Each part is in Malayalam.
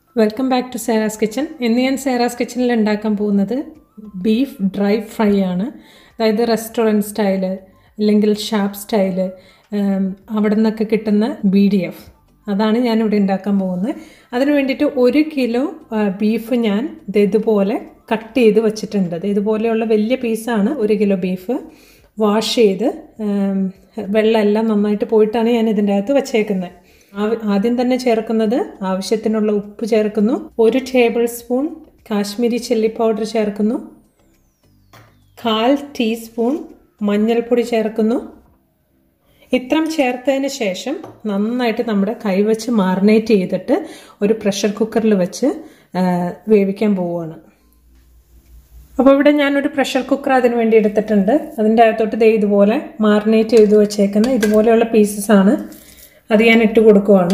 welcome back to Sera's kitchen ഇന്ന് ഞാൻ സേറാസ് കിച്ചണിൽ ഉണ്ടാക്കാൻ പോകുന്നത് ബീഫ് ഡ്രൈ ഫ്രൈ ആണ് അതായത് റെസ്റ്റോറൻറ്റ് സ്റ്റൈല് അല്ലെങ്കിൽ ഷാപ്പ് സ്റ്റൈല് അവിടെ നിന്നൊക്കെ കിട്ടുന്ന ബി ഡി എഫ് അതാണ് ഞാനിവിടെ ഉണ്ടാക്കാൻ പോകുന്നത് അതിന് വേണ്ടിയിട്ട് ഒരു കിലോ ബീഫ് ഞാൻ ഇത് ഇതുപോലെ കട്ട് ചെയ്ത് വെച്ചിട്ടുണ്ട് ഇത് ഇതുപോലെയുള്ള വലിയ പീസാണ് ഒരു കിലോ ബീഫ് വാഷ് ചെയ്ത് വെള്ളമെല്ലാം നന്നായിട്ട് പോയിട്ടാണ് ഞാൻ ഇതിൻ്റെ അകത്ത് വെച്ചേക്കുന്നത് ആദ്യം തന്നെ ചേർക്കുന്നത് ആവശ്യത്തിനുള്ള ഉപ്പ് ചേർക്കുന്നു ഒരു table spoon Kashmiri chilli powder ചേർക്കുന്നു കാൽ ടീസ്പൂൺ മഞ്ഞൾപ്പൊടി ചേർക്കുന്നു ഇത്രം ചേർത്തതിന് ശേഷം നന്നായിട്ട് നമ്മുടെ കൈവച്ച് മാറിനേറ്റ് ചെയ്തിട്ട് ഒരു പ്രഷർ കുക്കറിൽ വെച്ച് വേവിക്കാൻ പോവുകയാണ് അപ്പോൾ ഇവിടെ ഞാനൊരു പ്രഷർ കുക്കർ അതിന് വേണ്ടി എടുത്തിട്ടുണ്ട് അതിൻ്റെ അകത്തോട്ട് ദേ ഇതുപോലെ മാറിനേറ്റ് ചെയ്ത് വെച്ചേക്കുന്ന ഇതുപോലെയുള്ള പീസസ് ആണ് അത് ഞാൻ ഇട്ട് കൊടുക്കുവാണ്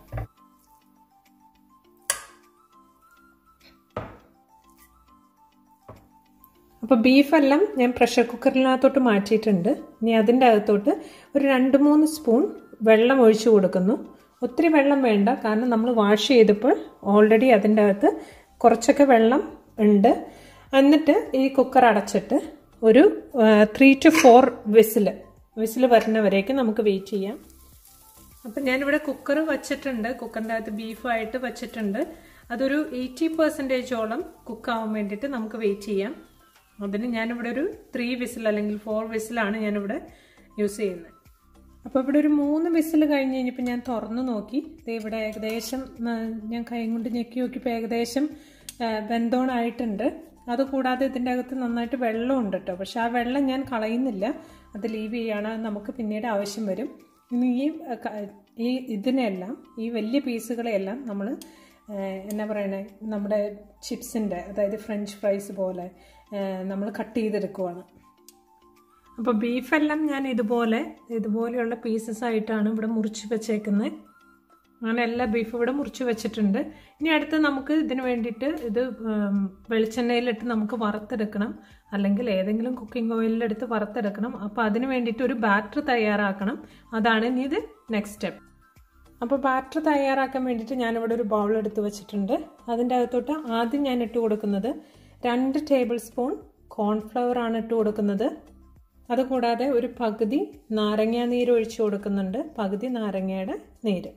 അപ്പോൾ ബീഫെല്ലാം ഞാൻ പ്രഷർ കുക്കറിനകത്തോട്ട് മാറ്റിയിട്ടുണ്ട് ഇനി അതിൻ്റെ അകത്തോട്ട് ഒരു രണ്ട് മൂന്ന് സ്പൂൺ വെള്ളം ഒഴിച്ചു കൊടുക്കുന്നു ഒത്തിരി വെള്ളം വേണ്ട കാരണം നമ്മൾ വാഷ് ചെയ്തപ്പോൾ ഓൾറെഡി അതിൻ്റെ അകത്ത് കുറച്ചൊക്കെ വെള്ളം ഉണ്ട് എന്നിട്ട് ഈ കുക്കർ അടച്ചിട്ട് ഒരു three to four whistle whistle വരുന്നവരേക്ക് നമുക്ക് വെയിറ്റ് ചെയ്യാം അപ്പം ഞാനിവിടെ കുക്കർ വച്ചിട്ടുണ്ട് കുക്കറിൻ്റെ അകത്ത് ബീഫായിട്ട് വച്ചിട്ടുണ്ട് അതൊരു എയ്റ്റി പെർസെൻറ്റേജോളം കുക്കാവാൻ വേണ്ടിയിട്ട് നമുക്ക് വെയിറ്റ് ചെയ്യാം അതിന് ഞാനിവിടെ ഒരു ത്രീ വിസിൽ അല്ലെങ്കിൽ ഫോർ വിസിലാണ് ഞാനിവിടെ യൂസ് ചെയ്യുന്നത് അപ്പോൾ ഇവിടെ ഒരു മൂന്ന് വിസിൽ കഴിഞ്ഞ് കഴിഞ്ഞപ്പോൾ ഞാൻ തുറന്നു നോക്കി ഇവിടെ ഏകദേശം ഞാൻ കൈ കൊണ്ട് ഞെക്കി നോക്കിയപ്പോൾ ഏകദേശം ബന്ധോണായിട്ടുണ്ട് അതുകൂടാതെ ഇതിൻ്റെ അകത്ത് നന്നായിട്ട് വെള്ളമുണ്ട് കേട്ടോ പക്ഷെ ആ വെള്ളം ഞാൻ കളയുന്നില്ല അത് ലീവ് ചെയ്യാണ് നമുക്ക് പിന്നീട് ആവശ്യം വരും ഇനി ഈ ഈ ഇതിനെല്ലാം ഈ വലിയ പീസുകളെല്ലാം നമ്മൾ എന്നാ പറയണേ നമ്മുടെ ചിപ്സിൻ്റെ അതായത് ഫ്രഞ്ച് ഫ്രൈസ് പോലെ നമ്മൾ കട്ട് ചെയ്തെടുക്കുവാണ് അപ്പോൾ ബീഫെല്ലാം ഞാൻ ഇതുപോലെ ഇതുപോലെയുള്ള പീസസ് ആയിട്ടാണ് ഇവിടെ മുറിച്ച് വെച്ചേക്കുന്നത് അങ്ങനെ എല്ലാ ബീഫ് ഇവിടെ മുറിച്ച് വെച്ചിട്ടുണ്ട് ഇനി അടുത്ത് നമുക്ക് ഇതിന് വേണ്ടിയിട്ട് ഇത് വെളിച്ചെണ്ണയിലിട്ട് നമുക്ക് വറുത്തെടുക്കണം അല്ലെങ്കിൽ ഏതെങ്കിലും കുക്കിംഗ് ഓയിലിലെടുത്ത് വറുത്തെടുക്കണം അപ്പോൾ അതിന് വേണ്ടിയിട്ട് ഒരു ബാറ്റർ തയ്യാറാക്കണം അതാണ് ഇനി ഇത് നെക്സ്റ്റ് സ്റ്റെപ്പ് അപ്പോൾ ബാറ്റർ തയ്യാറാക്കാൻ വേണ്ടിയിട്ട് ഞാനിവിടെ ഒരു ബൗൾ എടുത്ത് വെച്ചിട്ടുണ്ട് അതിൻ്റെ അകത്തോട്ട് ആദ്യം ഞാൻ ഇട്ട് കൊടുക്കുന്നത് രണ്ട് ടേബിൾ സ്പൂൺ കോൺഫ്ലവർ ആണ് ഇട്ട് കൊടുക്കുന്നത് അതുകൂടാതെ ഒരു പകുതി നാരങ്ങ നീര് ഒഴിച്ചു കൊടുക്കുന്നുണ്ട് പകുതി നാരങ്ങയുടെ നീര്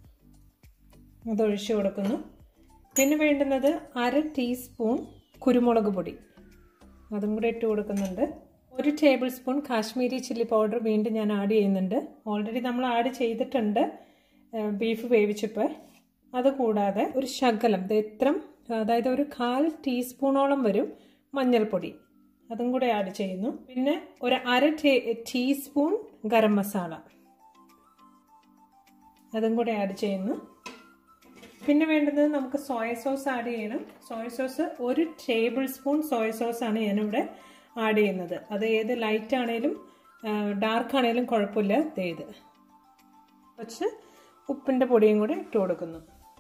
അതൊഴിച്ചു കൊടുക്കുന്നു പിന്നെ വേണ്ടുന്നത് അര ടീസ്പൂൺ കുരുമുളക് പൊടി അതും കൂടെ ഇട്ട് കൊടുക്കുന്നുണ്ട് ഒരു table spoon Kashmiri chilli powder വീണ്ടും ഞാൻ ആഡ് ചെയ്യുന്നുണ്ട് ഓൾറെഡി നമ്മൾ ആഡ് ചെയ്തിട്ടുണ്ട് ബീഫ് വേവിച്ചപ്പോൾ അതുകൂടാതെ ഒരു ശകലം ഇത്രം അതായത് ഒരു കാൽ ടീസ്പൂണോളം വരും മഞ്ഞൾപ്പൊടി അതും കൂടെ ആഡ് ചെയ്യുന്നു പിന്നെ ഒരു അര ടീസ്പൂൺ ഗരം മസാല അതും കൂടെ ആഡ് ചെയ്യുന്നു പിന്നെ വേണ്ടത് നമുക്ക് സോയ സോസ് ആഡ് ചെയ്യണം സോയ സോസ് ഒരു ടേബിൾ സ്പൂൺ സോയ സോസ് ആണ് ഞാനിവിടെ ആഡ് ചെയ്യുന്നത് അത് ഏത് ലൈറ്റ് ആണേലും ഡാർക്ക് ആണേലും കുഴപ്പമില്ല ഇത് കുറച്ച് ഉപ്പിൻ്റെ പൊടിയും കൂടെ ഇട്ട് കൊടുക്കുന്നു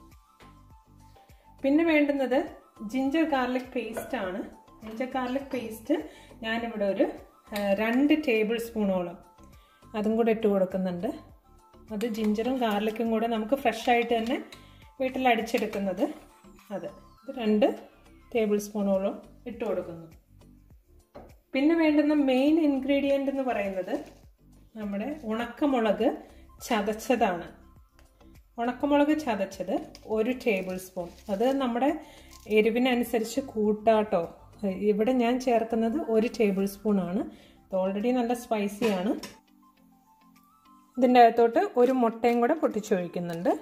പിന്നെ വേണ്ടുന്നത് ജിഞ്ചർ ഗാർലിക് പേസ്റ്റ് ആണ് ജിഞ്ചർ ഗാർലിക് പേസ്റ്റ് ഞാനിവിടെ ഒരു രണ്ട് ടേബിൾ സ്പൂണോളം അതും കൂടെ ഇട്ട് കൊടുക്കുന്നുണ്ട് അത് ജിഞ്ചറും ഗാർലിക്കും കൂടെ നമുക്ക് ഫ്രഷ് ആയിട്ട് തന്നെ വീട്ടിൽ അടിച്ചെടുക്കുന്നത് അത് ഇത് രണ്ട് ടേബിൾ സ്പൂണോളം ഇട്ട് കൊടുക്കുന്നു പിന്നെ വേണ്ടുന്ന മെയിൻ ഇൻഗ്രീഡിയൻ്റ് എന്ന് പറയുന്നത് നമ്മുടെ ഉണക്കമുളക് ചതച്ചതാണ് ഉണക്കമുളക് ചതച്ചത് ഒരു ടേബിൾ സ്പൂൺ അത് നമ്മുടെ എരിവിനനുസരിച്ച് കൂട്ടാട്ടോ ഇവിടെ ഞാൻ ചേർക്കുന്നത് ഒരു ടേബിൾ സ്പൂൺ ആണ് ഇത് ഓൾറെഡി നല്ല സ്പൈസിയാണ് ഇതിൻ്റെ അകത്തോട്ട് ഒരു മുട്ടയും കൂടെ പൊട്ടിച്ചൊഴിക്കുന്നുണ്ട്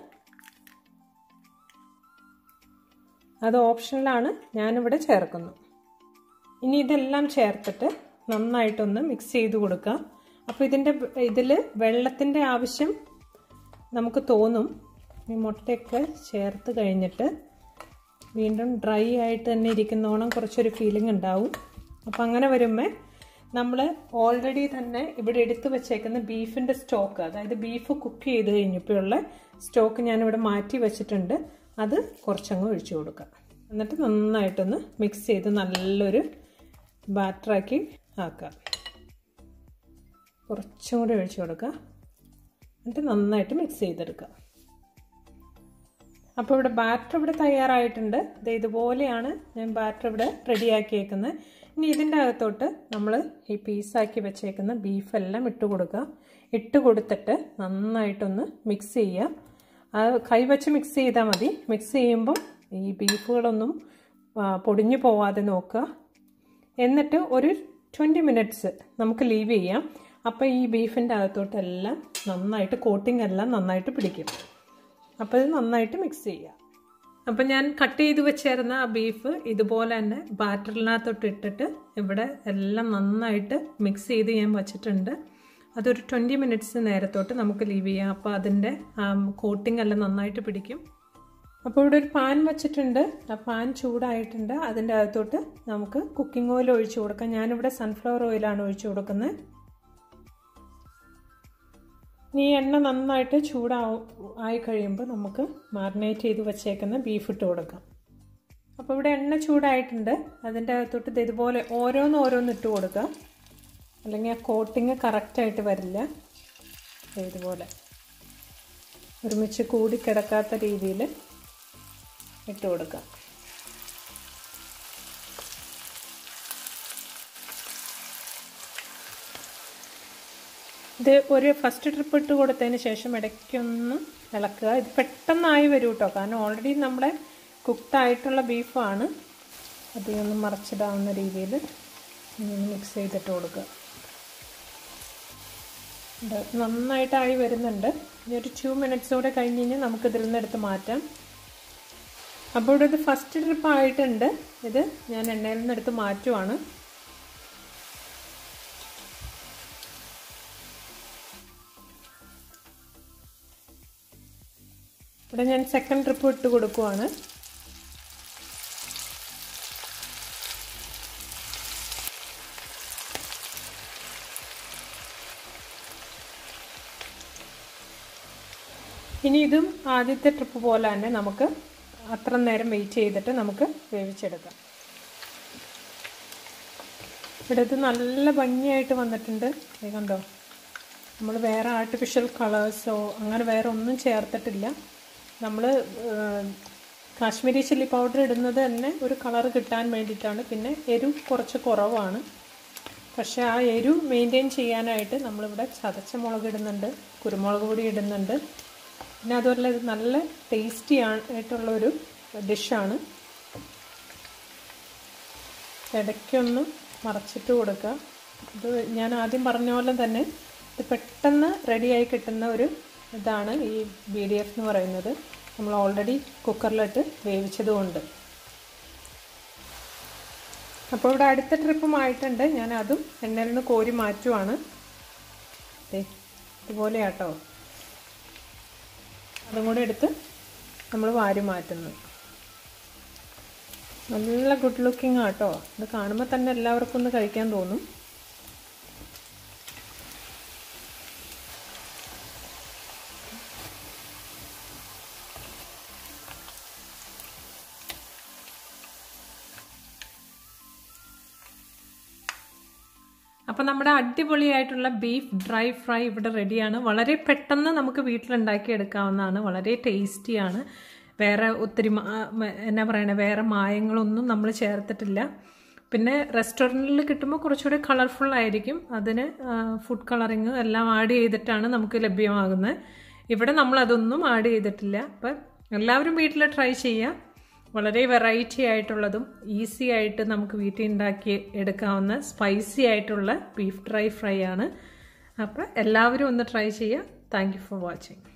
അത് ഓപ്ഷനിലാണ് ഞാനിവിടെ ചേർക്കുന്നു ഇനി ഇതെല്ലാം ചേർത്തിട്ട് നന്നായിട്ടൊന്ന് മിക്സ് ചെയ്ത് കൊടുക്കുക അപ്പോൾ ഇതിൻ്റെ ഇതിൽ വെള്ളത്തിൻ്റെ ആവശ്യം നമുക്ക് തോന്നും ഈ മുട്ടയൊക്കെ ചേർത്ത് കഴിഞ്ഞിട്ട് വീണ്ടും ഡ്രൈ ആയിട്ട് തന്നെ ഇരിക്കുന്നോണം കുറച്ചൊരു ഫീലിംഗ് ഉണ്ടാവും അപ്പം അങ്ങനെ വരുമ്പോൾ നമ്മൾ ഓൾറെഡി തന്നെ ഇവിടെ എടുത്തു വെച്ചേക്കുന്ന ബീഫിൻ്റെ സ്റ്റോക്ക് അതായത് ബീഫ് കുക്ക് ചെയ്ത് കഴിഞ്ഞപ്പോഴുള്ള സ്റ്റോക്ക് ഞാനിവിടെ മാറ്റി വെച്ചിട്ടുണ്ട് അത് കുറച്ചങ്ങ് ഒഴിച്ചു കൊടുക്കുക എന്നിട്ട് നന്നായിട്ടൊന്ന് മിക്സ് ചെയ്ത് നല്ലൊരു ബാറ്ററാക്കി ആക്കുക കുറച്ചും കൂടി ഒഴിച്ചു കൊടുക്കുക എന്നിട്ട് നന്നായിട്ട് മിക്സ് ചെയ്തെടുക്കുക അപ്പോൾ ഇവിടെ ബാറ്റർ ഇവിടെ തയ്യാറായിട്ടുണ്ട് ഇത് ഇതുപോലെയാണ് ഞാൻ ബാറ്റർ ഇവിടെ റെഡിയാക്കിയേക്കുന്നത് ഇനി ഇതിൻ്റെ അകത്തോട്ട് നമ്മൾ ഈ പീസാക്കി വെച്ചേക്കുന്ന ബീഫെല്ലാം ഇട്ട് കൊടുക്കുക ഇട്ട് കൊടുത്തിട്ട് നന്നായിട്ടൊന്ന് മിക്സ് ചെയ്യുക അത് കൈവച്ച് മിക്സ് ചെയ്താൽ മതി മിക്സ് ചെയ്യുമ്പോൾ ഈ ബീഫുകളൊന്നും പൊടിഞ്ഞു പോവാതെ നോക്കുക എന്നിട്ട് ഒരു ട്വൻറ്റി മിനിറ്റ്സ് നമുക്ക് ലീവ് ചെയ്യാം അപ്പോൾ ഈ ബീഫിൻ്റെ അകത്തോട്ടെല്ലാം നന്നായിട്ട് കോട്ടിംഗ് എല്ലാം നന്നായിട്ട് പിടിക്കും അപ്പോൾ ഇത് നന്നായിട്ട് മിക്സ് ചെയ്യുക അപ്പം ഞാൻ കട്ട് ചെയ്ത് വെച്ചേരുന്ന ആ ബീഫ് ഇതുപോലെ തന്നെ ബാറ്ററിനകത്തോട്ട് ഇട്ടിട്ട് ഇവിടെ എല്ലാം നന്നായിട്ട് മിക്സ് ചെയ്ത് ഞാൻ വച്ചിട്ടുണ്ട് അതൊരു ട്വൻറ്റി മിനിറ്റ്സ് നേരത്തോട്ട് നമുക്ക് ലീവ് ചെയ്യാം അപ്പോൾ അതിൻ്റെ കോട്ടിംഗ് എല്ലാം നന്നായിട്ട് പിടിക്കും അപ്പോൾ ഇവിടെ ഒരു പാൻ വെച്ചിട്ടുണ്ട് ആ പാൻ ചൂടായിട്ടുണ്ട് അതിൻ്റെ അകത്തോട്ട് നമുക്ക് കുക്കിംഗ് ഓയിൽ ഒഴിച്ചു കൊടുക്കാം ഞാനിവിടെ സൺഫ്ലവർ ഓയിലാണ് ഒഴിച്ചു കൊടുക്കുന്നത് ഈ എണ്ണ നന്നായിട്ട് ചൂടാവും ആയി കഴിയുമ്പോൾ നമുക്ക് മാറിനേറ്റ് ചെയ്ത് വെച്ചേക്കുന്ന ബീഫ് ഇട്ട് കൊടുക്കാം അപ്പോൾ ഇവിടെ എണ്ണ ചൂടായിട്ടുണ്ട് അതിൻ്റെ അകത്തോട്ട് ഇത് ഇതുപോലെ ഓരോന്ന് ഓരോന്ന് ഇട്ട് കൊടുക്കുക അല്ലെങ്കിൽ ആ കോട്ടിങ് കറക്റ്റായിട്ട് വരില്ല ഇതുപോലെ ഒരുമിച്ച് കൂടി കിടക്കാത്ത രീതിയിൽ ഇട്ട് കൊടുക്കാം ഇത് ഒരു ഫസ്റ്റ് ട്രിപ്പ് ഇട്ട് കൊടുത്തതിന് ശേഷം ഇടയ്ക്കൊന്ന് ഇളക്കുക ഇത് പെട്ടെന്നായി വരും കേട്ടോ കാരണം ഓൾറെഡി നമ്മുടെ കുക്ക്ഡ് ആയിട്ടുള്ള ബീഫാണ് അധികം മറച്ചിടാവുന്ന രീതിയിൽ മിക്സ് ചെയ്തിട്ട് കൊടുക്കുക ഇത് നന്നായിട്ടായി വരുന്നുണ്ട് ഇനി ഒരു ടു മിനിറ്റ്സ് കൂടെ കഴിഞ്ഞ് കഴിഞ്ഞാൽ നമുക്ക് ഇതിൽ നിന്ന് എടുത്ത് മാറ്റാം അപ്പോൾ ഇവിടെ ഇത് ഫസ്റ്റ് ട്രിപ്പ് ആയിട്ടുണ്ട് ഇത് ഞാൻ എണ്ണയിൽ നിന്ന് എടുത്ത് മാറ്റുവാണ് ഇവിടെ ഞാൻ സെക്കൻഡ് ട്രിപ്പ് ഇട്ട് കൊടുക്കുവാണ് ഇനി ഇതും ആദ്യത്തെ ട്രിപ്പ് പോലെ തന്നെ നമുക്ക് അത്ര നേരം വെയിറ്റ് ചെയ്തിട്ട് നമുക്ക് വേവിച്ചെടുക്കാം ഇവിടെ ഇത് നല്ല ഭംഗിയായിട്ട് വന്നിട്ടുണ്ട് കണ്ടോ നമ്മൾ വേറെ ആർട്ടിഫിഷ്യൽ കളേഴ്സോ അങ്ങനെ വേറെ ഒന്നും ചേർത്തിട്ടില്ല നമ്മൾ കാശ്മീരി ചില്ലി പൗഡർ ഇടുന്നത് തന്നെ ഒരു കളർ കിട്ടാൻ വേണ്ടിയിട്ടാണ് പിന്നെ എരിവ് കുറച്ച് കുറവാണ് പക്ഷേ ആ എരിവ് മെയിൻറ്റെയിൻ ചെയ്യാനായിട്ട് നമ്മളിവിടെ ചതച്ച മുളക് ഇടുന്നുണ്ട് കുരുമുളക് പൊടി ഇടുന്നുണ്ട് പിന്നെ അതുപോലെ ഇത് നല്ല ടേസ്റ്റി ആയിട്ടുള്ളൊരു ഡിഷാണ് ഇടയ്ക്കൊന്ന് മറച്ചിട്ട് കൊടുക്കുക ഇത് ഞാൻ ആദ്യം പറഞ്ഞ പോലെ തന്നെ ഇത് പെട്ടെന്ന് റെഡിയായി കിട്ടുന്ന ഒരു ഇതാണ് ഈ ബി ഡി എഫ് എന്ന് പറയുന്നത് നമ്മൾ ഓൾറെഡി കുക്കറിലിട്ട് വേവിച്ചതുകൊണ്ട് അപ്പോൾ ഇവിടെ അടുത്ത ട്രിപ്പുമായിട്ടുണ്ട് ഞാൻ അതും എണ്ണയിൽ നിന്ന് കോരി മാറ്റുവാണ് ഇതുപോലെയാട്ടോ അതും കൂടെ എടുത്ത് നമ്മൾ വാരി മാറ്റുന്നു നല്ല ഗുഡ് ലുക്കിംഗ് ആട്ടോ ഇത് കാണുമ്പോൾ തന്നെ എല്ലാവർക്കും ഒന്ന് കഴിക്കാൻ തോന്നും അപ്പം നമ്മുടെ അടിപൊളിയായിട്ടുള്ള ബീഫ് ഡ്രൈ ഫ്രൈ ഇവിടെ റെഡിയാണ് വളരെ പെട്ടെന്ന് നമുക്ക് വീട്ടിലുണ്ടാക്കി എടുക്കാവുന്നതാണ് വളരെ ടേസ്റ്റിയാണ് വേറെ ഒത്തിരി എന്നാ പറയണേ വേറെ മായങ്ങളൊന്നും നമ്മൾ ചേർത്തിട്ടില്ല പിന്നെ റെസ്റ്റോറൻറ്റിൽ കിട്ടുമ്പോൾ കുറച്ചുകൂടി കളർഫുൾ ആയിരിക്കും അതിന് ഫുഡ് കളറിങ് എല്ലാം ആഡ് ചെയ്തിട്ടാണ് നമുക്ക് ലഭ്യമാകുന്നത് ഇവിടെ നമ്മൾ അതൊന്നും ആഡ് ചെയ്തിട്ടില്ല അപ്പം എല്ലാവരും വീട്ടിൽ ട്രൈ ചെയ്യുക വളരെ വെറൈറ്റി ആയിട്ടുള്ളതും ഈസി ആയിട്ട് നമുക്ക് വീട്ടിൽ ഉണ്ടാക്കി എടുക്കാവുന്ന സ്പൈസി ആയിട്ടുള്ള ബീഫ് ഡ്രൈ ഫ്രൈ ആണ് അപ്പോൾ എല്ലാവരും ഒന്ന് ട്രൈ ചെയ്യുക താങ്ക് ഫോർ വാച്ചിങ്